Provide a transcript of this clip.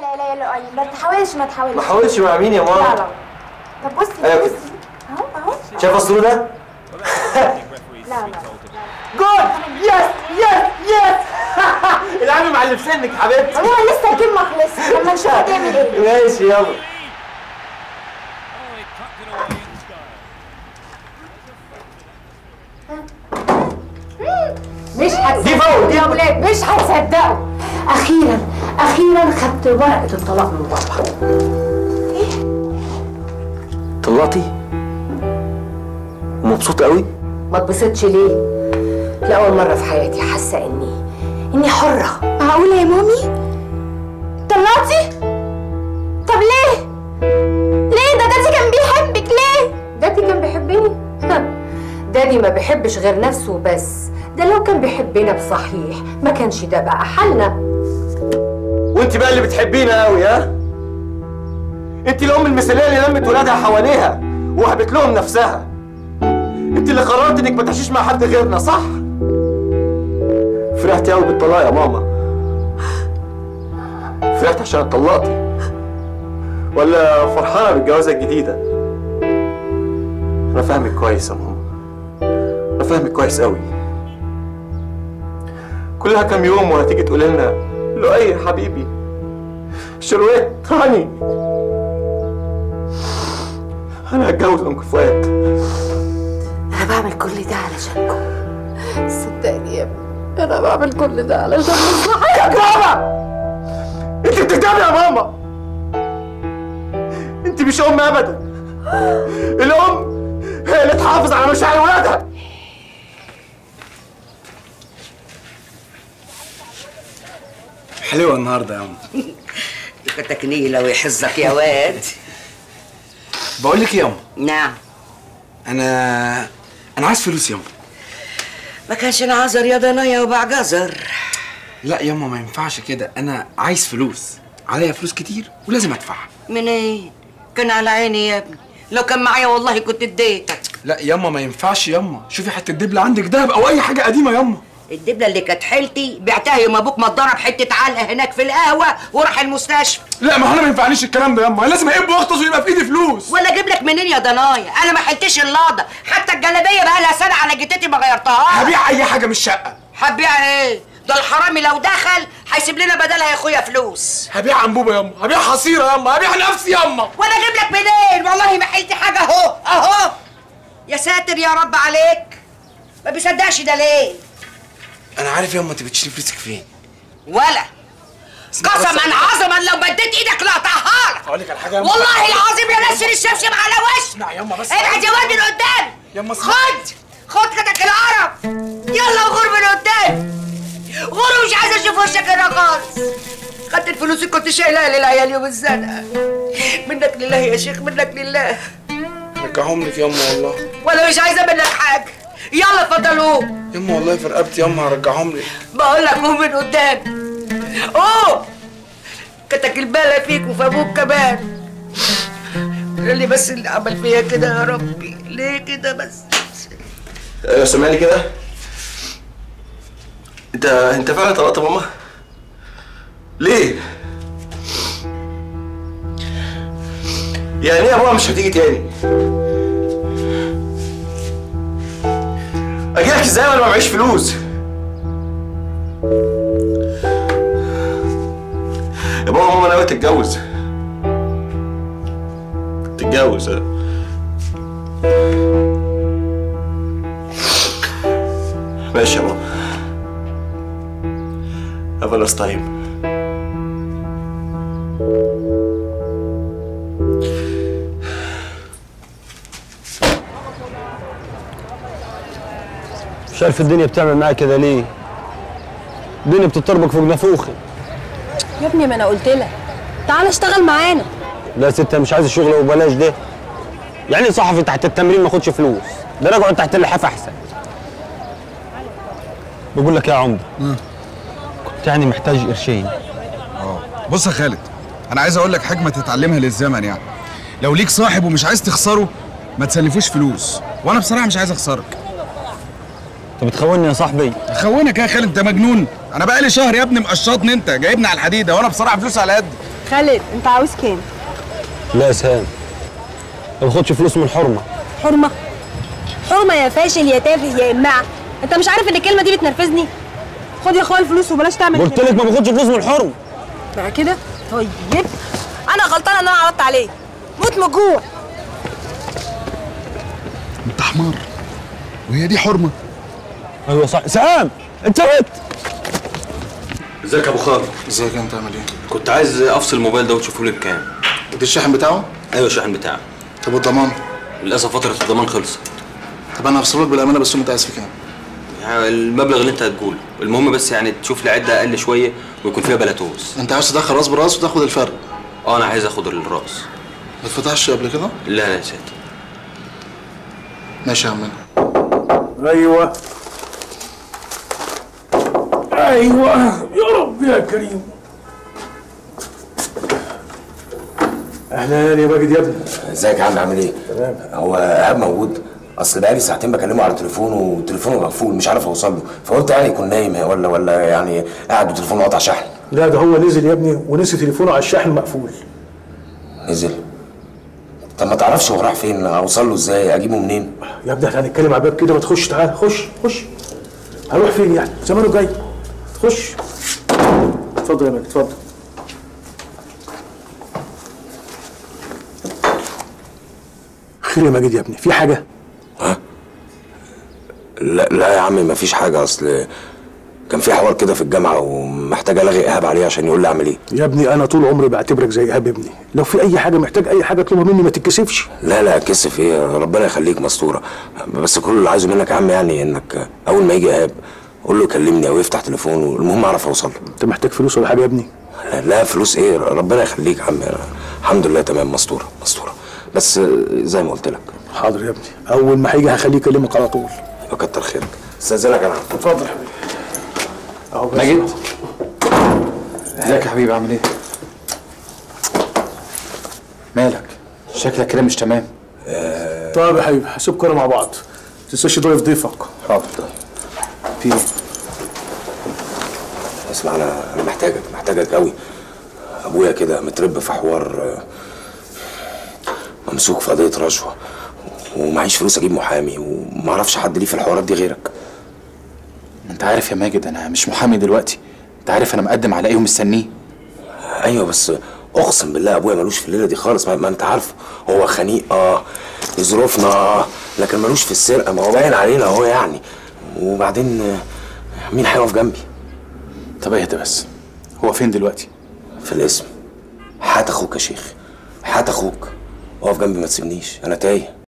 لا لا لا لا ما تحاولش ما تحاولش ما حاولش مع مين يا لا ماما لا طب بصي أيوة بصي اهو اهو شايف الصورة ده لا لا جول يس يس يس العبي مع اللي في سنك حبيبتي هو لسه الجيم ما خلصش لما نشوف هتعمل ايه ماشي يلا مش هتصدقوا دي فاول، دي يا ولاد مش هتصدقوا اخيرا اخيرا خدت ورقه الطلاق من بابا طلعتي ومبسوط قوي ما اتبسطش ليه لاول مره في حياتي حاسه اني اني حره معقوله يا مامي طلعتي طب ليه ليه ده دادي كان بيحبك ليه دادي كان بيحبني دادي ما بيحبش غير نفسه بس ده لو كان بيحبنا بصحيح ما كانش ده بقى حالنا وانت بقى اللي بتحبينا قوي ها انت الام المثاليه اللي لمت ولادها حواليها ووهبت لهم نفسها انت اللي قررت انك ما تعيشيش مع حد غيرنا صح فرحتي قوي بالطلاق يا ماما فرحت عشان اتطلقتي ولا فرحانه بالجوازه الجديده انا فاهمك كويس يا ماما انا فاهمك كويس قوي كلها كام يوم وهتيجي تقول لنا لؤي يا حبيبي شرويت هاني انا هتجوز انكل فؤاد انا بعمل كل ده علشانكم صدقني يا ابني انا بعمل كل ده علشان مصلحتك يا ماما انت بتكدبي يا ماما انت مش ام ابدا الام هي اللي تحافظ على مشاعر ولادها حلوة النهاردة يا عم كتك نيلة ويحزك يا واد بقول لك يا عم نعم أنا أنا عايز فلوس يا عم ما كانش انعذر يا ضنايا وباع جزر لا ياما ما ينفعش كده أنا عايز فلوس عليا فلوس كتير ولازم أدفعها منين كان على عيني يا ابني لو كان معايا والله كنت اديتك لا ياما ما ينفعش ياما شوفي حتة دبلة عندك دهب أو أي حاجة قديمة ياما الدبله اللي كانت حيلتي بعتها يوم ابوك ما اتضرب حته علقه هناك في القهوه وراح المستشفى لا ما هو أنا ما ينفعنيش الكلام ده ياما لازم أقب واغطس ويبقى في إيدي فلوس ولا اجيب لك منين يا ضنايا انا ما حلتش اللقطه حتى الجلابيه بقى لها سنه على جتتي ما غيرتهاش هبيع أي حاجة من الشقة هتبيع ايه ده الحرامي لو دخل هيسيب لنا بدلها يا اخويا فلوس هبيع أنبوبة ياما هبيع حصيرة ياما هبيع نفسي ياما وانا اجيب لك منين والله ما حلت حاجه اهو اهو يا ساتر يا رب عليك ما بيصدقش ده ليه أنا عارف ياما أنت بتشيلي فلوسك فين ولا اسمع بس- قسما عظما لو مديت ايدك لقطعها لك أقول لك على حاجة ياما والله العظيم يا نسر الشمشم على وش اسمع ياما بس ابعد يا واد من قدام ياما اسمع. خد خد كتك القرف يلا غور من قدام غور مش عايز اشوف وشك هنا خالص خدت الفلوس اللي كنت شايلها للعيال يوم الزنقه منك لله يا شيخ منك لله رجعهم لك ياما والله ولا مش عايزه منك حاجه يلا اتفضل قوم ياما والله في رقبتي ياما هرجعهم لك بقول لك قوم من قدام قوم كتك البالة فيك وفي ابوك كمان اللي بس اللي عمل فيا كده يا ربي ليه كده بس ايوه سامعني كده انت انت فعلا طلقت ماما ليه يعني ايه يا ماما مش هتيجي تاني اجيلك ازاي وانا ما معيش فلوس يا بابا ماما ناوية تتجوز تتجوز ها ماشي يا بابا Have a nice time مش عارف الدنيا بتعمل معايا كده ليه الدنيا بتطربك فوق نافوخي يا ابني ما انا قلت لك تعال اشتغل معانا لا يا ست أنا مش عايز الشغل وبلاش ده يعني صحفي تحت التمرين ما اخدش فلوس ده انا اقعد تحت اللحاف احسن بقول لك يا عمده كنت يعني محتاج قرشين بص يا خالد انا عايز اقول لك حكمه تتعلمها للزمن يعني لو ليك صاحب ومش عايز تخسره ما تسلفوش فلوس وانا بصراحه مش عايز اخسرك انت بتخوني يا صاحبي اخونك يا خالد انت مجنون انا بقالي شهر يا ابني مقشطني انت جايبني على الحديده وانا بصراحه فلوس على قد خالد انت عاوز كام لا يا سهام ما باخدش فلوس من الحرمه حرمه حرمه يا فاشل يا تافه يا امعه انت مش عارف ان الكلمه دي بتنرفزني خد يا اخويا الفلوس وبلاش تعمل قلت كده. لك ما باخدش فلوس من الحرمه بقى كده طيب انا غلطانه ان انا عرضت عليك موت من الجوع انت حمار وهي دي حرمه ايوه صح سهام انت بت ازيك يا ابو خالد ازيك انت عامل ايه؟ كنت عايز افصل الموبايل ده وتشوفوا لي بكام ودي الشاحن بتاعه؟ ايوه الشاحن بتاعي طب والضمان؟ للاسف فتره الضمان خلصت طب انا هفصله لك بالامانه بس انت عايز في كام؟ يعني المبلغ اللي انت هتقوله المهم بس يعني تشوف لي عده اقل شويه ويكون فيها بلاتوز انت عاوز تدخل راس براس وتاخد الفرق اه انا عايز اخد الراس ما اتفتحش قبل كده؟ لا لا يا ساتر ماشي يا عمنا ايوه ايوه يا رب يا كريم اهلا يا ماجد يا ابني ازيك يا عم عامل ايه؟ تمام. هو ايهاب موجود اصل بقالي ساعتين بكلمه على تليفونه وتليفونه مقفول مش عارف اوصل له فقلت يعني يكون نايم ولا ولا يعني قاعد وتليفونه قاطع شحن لا ده هو نزل يا ابني ونسي تليفونه على الشاحن مقفول نزل طب ما تعرفش هو راح فين اوصل له ازاي اجيبه منين؟ يا ابني احنا هنتكلم على الباب كده ما تخش تعال خش خش هروح فين يعني زمانه جاي تخش اتفضل يا ماجد اتفضل خير يا ماجد يا ابني في حاجه لا لا يا عم مفيش حاجه اصل كان في حوار كده في الجامعه ومحتاج الغي ايهاب عليه عشان يقول لي اعمل ايه يا ابني انا طول عمري بعتبرك زي ايهاب ابني لو في اي حاجه محتاج اي حاجه اطلبها مني ما تتكسفش لا لا كسف ايه ربنا يخليك مستوره بس كل اللي عايزه منك يا عم يعني انك اول ما يجي ايهاب قول له يكلمني او يفتح تليفونه المهم اعرف اوصل له انت محتاج فلوس ولا حاجه يا ابني لا, لا فلوس ايه ربنا يخليك يا عم الحمد لله تمام مستوره مستوره بس زي ما قلت لك حاضر يا ابني اول ما هيجي هخليه يكلمك على طول يبقى كتر خيرك استاذنك انا اتفضل يا حبيبي اهو بس ماجد ازيك يا حبيبي عامل ايه؟ مالك؟ شكلك كده مش تمام طيب يا حبيبي هسيبكم انا مع بعض ما تنساش ضيف ضيفك حاضر في ايه؟ اسمع انا انا محتاجك محتاجك قوي ابويا كده مترب في حوار آه، ممسوك في قضيه رشوه ومعيش فلوس اجيب محامي وما اعرفش حد ليه في الحوارات دي غيرك ما انت عارف يا ماجد انا مش محامي دلوقتي انت عارف انا مقدم على ايه ومستنيه ايوه بس اقسم بالله ابويا ملوش في الليله دي خالص ما, ما انت عارف هو خنيق اه ظروفنا اه لكن ملوش في السرقه ما هو باين علينا اهو يعني وبعدين آه، مين هيقف جنبي طب اهدى بس هو فين دلوقتي؟ في الاسم حات اخوك يا شيخ حات اخوك اقف جنبي ما تسيبنيش انا تايه